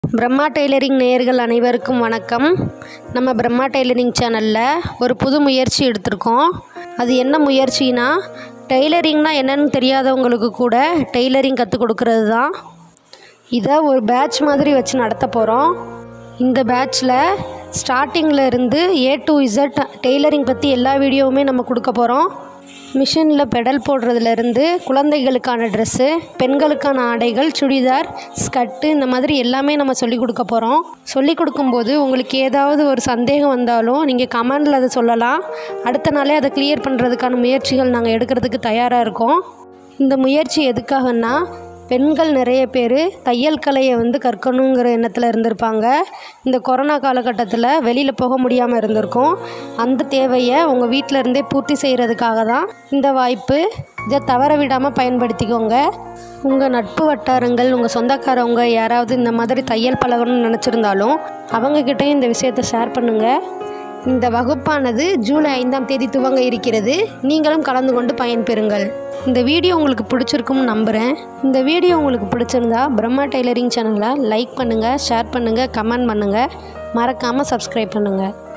Brahma tailoring நேயர்கள் அனைவருக்கும் வணக்கம் நம்ம பிரம்மா டெய்லரிங் சேனலில் ஒரு புது முயற்சி எடுத்திருக்கோம் அது என்ன முயற்சினா டெய்லரிங்னா என்னன்னு தெரியாதவங்களுக்கு கூட டெய்லரிங் கற்றுக் கொடுக்கறது தான் இதை ஒரு பேட்ச் மாதிரி வச்சு நடத்த போகிறோம் இந்த பேட்ச்சில் ஸ்டார்டிங்கில் இருந்து ஏ டு இசட் டெய்லரிங் பற்றி எல்லா வீடியோவுமே நம்ம கொடுக்க போகிறோம் மிஷினில் பெடல் போடுறதுலேருந்து குழந்தைகளுக்கான ட்ரெஸ்ஸு பெண்களுக்கான ஆடைகள் சுடிதார் ஸ்கர்ட்டு இந்த மாதிரி எல்லாமே நம்ம சொல்லிக் கொடுக்க போகிறோம் சொல்லிக் கொடுக்கும்போது உங்களுக்கு ஏதாவது ஒரு சந்தேகம் வந்தாலும் நீங்கள் கமெண்டில் அதை சொல்லலாம் அடுத்த நாளே அதை கிளியர் பண்ணுறதுக்கான முயற்சிகள் நாங்கள் எடுக்கிறதுக்கு தயாராக இருக்கோம் இந்த முயற்சி எதுக்காகன்னா பெண்கள் நிறைய பேர் தையல் கலையை வந்து கற்கணுங்கிற எண்ணத்தில் இருந்திருப்பாங்க இந்த கொரோனா காலகட்டத்தில் வெளியில் போக முடியாமல் இருந்திருக்கும் அந்த தேவையை உங்கள் வீட்டில் இருந்தே பூர்த்தி செய்கிறதுக்காக தான் இந்த வாய்ப்பு இதை தவற விடாமல் பயன்படுத்திக்கோங்க உங்கள் நட்பு வட்டாரங்கள் உங்கள் சொந்தக்காரவங்க யாராவது இந்த மாதிரி தையல் பழகணும்னு நினச்சிருந்தாலும் அவங்கக்கிட்டையும் இந்த விஷயத்தை ஷேர் பண்ணுங்கள் இந்த வகுப்பானது ஜூலை ஐந்தாம் தேதி துவங்க இருக்கிறது நீங்களும் கலந்து கொண்டு பயன்பெறுங்கள் இந்த வீடியோ உங்களுக்கு பிடிச்சிருக்கும்னு நம்புகிறேன் இந்த வீடியோ உங்களுக்கு பிடிச்சிருந்தா பிரம்மா டெய்லரிங் சேனலை லைக் பண்ணுங்கள் ஷேர் பண்ணுங்கள் கமெண்ட் பண்ணுங்கள் மறக்காமல் சப்ஸ்கிரைப் பண்ணுங்கள்